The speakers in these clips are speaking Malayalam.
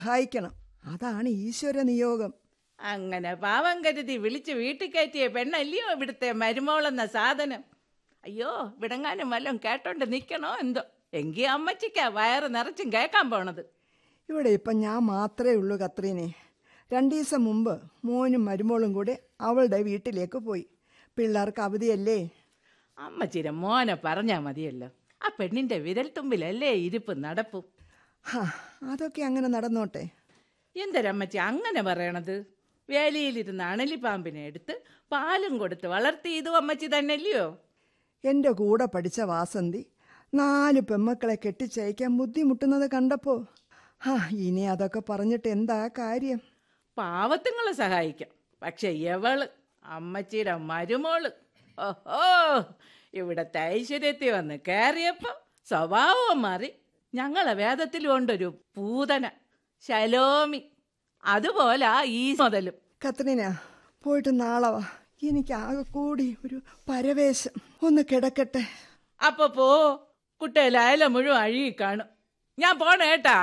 സഹായിക്കണം അതാണ് ഈശ്വര നിയോഗം അങ്ങനെ പാവം കരുതി വിളിച്ച് വീട്ടിൽ കയറ്റിയ പെണ്ണല്ലയോ ഇവിടുത്തെ മരുമോളെന്ന സാധനം അയ്യോ വിടങ്ങാനും വല്ലതും കേട്ടോണ്ട് നിൽക്കണോ എന്തോ എങ്കി അമ്മച്ചിക്കാ വയറ് നിറച്ചും കേൾക്കാൻ പോണത് ഇവിടെ ഇപ്പം ഞാൻ മാത്രമേ ഉള്ളൂ കത്രീനെ രണ്ടു ദിവസം മുമ്പ് മോനും മരുമോളും കൂടെ അവളുടെ വീട്ടിലേക്ക് പോയി പിള്ളേർക്ക് അവധിയല്ലേ അമ്മച്ചിരെ മോനെ പറഞ്ഞാ മതിയല്ലോ ആ പെണ്ണിന്റെ വിരൽത്തുമ്പിലല്ലേ ഇരിപ്പ് നടപ്പും ഹാ അതൊക്കെ അങ്ങനെ നടന്നോട്ടെ എന്തൊരമ്മച്ചി അങ്ങനെ പറയണത് വേലിയിലിരുന്ന് അണലിപ്പാമ്പിനെ എടുത്ത് പാലും കൊടുത്ത് വളർത്തിയതും അമ്മച്ചി തന്നെയല്ലയോ എൻ്റെ കൂടെ പഠിച്ച വാസന്തി നാല് പെമ്മക്കളെ കെട്ടിച്ചയക്കാൻ ബുദ്ധിമുട്ടുന്നത് കണ്ടപ്പോൾ ഹാ ഇനി അതൊക്കെ പറഞ്ഞിട്ട് എന്താ കാര്യം പാവത്തുങ്ങളെ സഹായിക്കാം പക്ഷെ എവള് അമ്മച്ചിയുടെ മരുമോള് ഓഹോ ഇവിടത്തെ ഐശ്വര്യത്തിൽ വന്ന് കയറിയപ്പോ സ്വഭാവം മാറി ഞങ്ങളെ വേദത്തിൽ കൊണ്ടൊരു പൂതന ശലോമി അതുപോലെ ഈ മുതലും കത്രീന പോയിട്ട് നാളെ വാ എനിക്ക് ആകെ കൂടി ഒരു പരവേശം ഒന്ന് കിടക്കട്ടെ അപ്പൊ പോ കുട്ടയിലായാല മുഴുവൻ അഴുകി കാണും ഞാൻ പോണേട്ടാ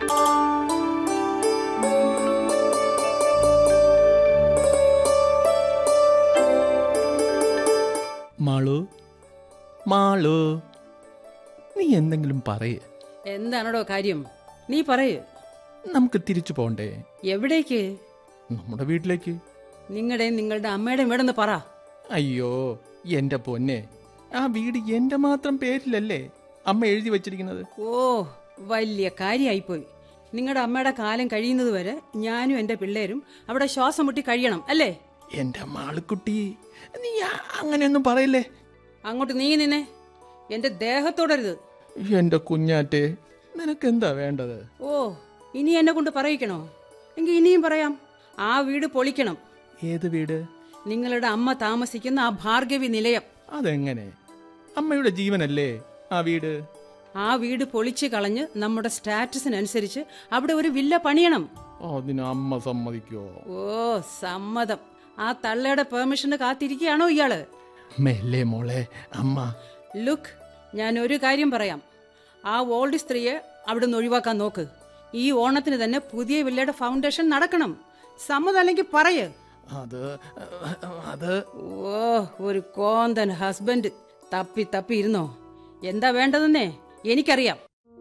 മാളു മാളു നീ എന്തെങ്കിലും പറയേ എന്താണോ കാര്യം നീ പറയ് നമുക്ക് തിരിച്ചു പോണ്ടേ എവിടേക്ക് നമ്മുടെ വീട്ടിലേക്ക് നിങ്ങളുടെയും നിങ്ങളുടെ അമ്മയുടെയും വീടെന്ന് പറ അയ്യോ എന്റെ പൊന്നെ ആ വീട് എന്റെ മാത്രം പേരിലല്ലേ അമ്മ എഴുതി വെച്ചിരിക്കുന്നത് ഓ വലിയ കാര്യായിപ്പോയി നിങ്ങളുടെ അമ്മയുടെ കാലം കഴിയുന്നത് വരെ ഞാനും എന്റെ പിള്ളേരും അവിടെ ശ്വാസം മുട്ടി കഴിയണം അല്ലേ എന്റെ മാളുക്കുട്ടി നീ ആ- അങ്ങനെയൊന്നും പറയല്ലേ അങ്ങോട്ട് നീങ്ങി നിന്നെ എന്റെ ദേഹത്തോടരുത് എന്റെ കുഞ്ഞാറ്റെ നിനക്ക് എന്താ വേണ്ടത് ഓ ഇനി എന്നെ കൊണ്ട് പറയിക്കണോ എങ്കിൽ ഇനിയും പറയാം ആ വീട് പൊളിക്കണം ഏത് വീട് നിങ്ങളുടെ അമ്മ താമസിക്കുന്ന ആ ഭാർഗവി നിലയം അതെങ്ങനെ അമ്മയുടെ ജീവനല്ലേ ആ വീട് ആ വീട് പൊളിച്ചു കളഞ്ഞ് നമ്മുടെ സ്റ്റാറ്റസിനനുസരിച്ച് അവിടെ ഒരു വില്ല പണിയണം അതിന് അമ്മ സമ്മതിക്കോ ഓ സമ്മതം ആ തള്ളയുടെ പെർമിഷന് കാത്തിരിക്കുകയാണോ ഇയാള് മെല്ലെ മോളെ അമ്മ ലുക്ക് ഞാൻ ഒരു കാര്യം പറയാം ആ ഓൾഡ് സ്ത്രീയെ അവിടെ നിന്ന് ഒഴിവാക്കാൻ നോക്ക് ഈ ഓണത്തിന് തന്നെ പുതിയ വില്ലയുടെ ഫൗണ്ടേഷൻ നടക്കണം സമ്മതം അല്ലെങ്കിൽ പറയ് അത് അത് ഓ ഒരു കോന്തൻ ഹസ്ബൻഡ് തപ്പി തപ്പി ഇരുന്നോ എന്താ വേണ്ടതെന്നേ എനിക്കറിയാം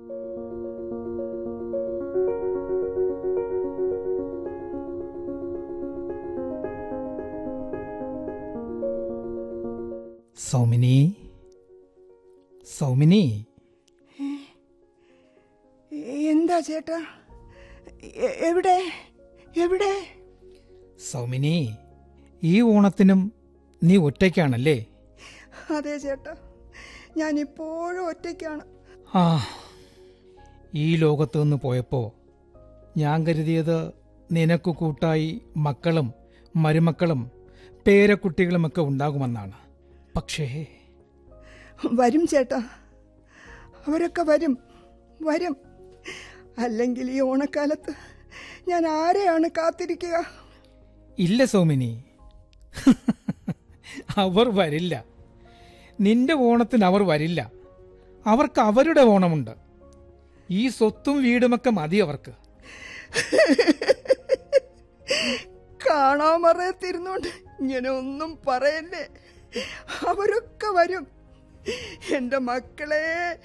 സൗമിനി സൗമിനി എന്താ ചേട്ടാ എ- എവിടെ എവിടെ സൗമിനി ഈ ഓണത്തിനും നീ ഒറ്റയ്ക്കാണല്ലേ അതെ ചേട്ടാ ഞാൻ ഇപ്പോഴും ഒറ്റയ്ക്കാണ് ആ ഈ ലോകത്തു നിന്ന് പോയപ്പോൾ ഞാൻ കരുതിയത് നിനക്ക് കൂട്ടായി മക്കളും മരുമക്കളും പേരക്കുട്ടികളുമൊക്കെ ഉണ്ടാകുമെന്നാണ് പക്ഷേ വരും ചേട്ടാ അവരൊക്കെ വരും വരും അല്ലെങ്കിൽ ഈ ഓണക്കാലത്ത് ഞാൻ ആരെയാണ് കാത്തിരിക്കുക ഇല്ല സൗമിനി അവർ വരില്ല നിന്റെ ഓണത്തിന് അവർ വരില്ല അവർക്ക് അവരുടെ ഓണമുണ്ട് ഈ സ്വത്തും വീടുമൊക്കെ മതി അവർക്ക് കാണാൻ മറയത്തിരുന്നോണ്ട് ഇങ്ങനെ ഒന്നും പറയല്ലേ അവരൊക്കെ വരും എൻ്റെ മക്കളെ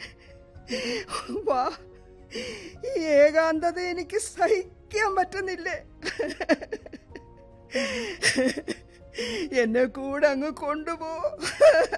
വാ ഈ ഏകാന്തത എനിക്ക് സഹിക്കാൻ പറ്റുന്നില്ലേ എന്നെ കൂടെ അങ്ങ് കൊണ്ടുപോ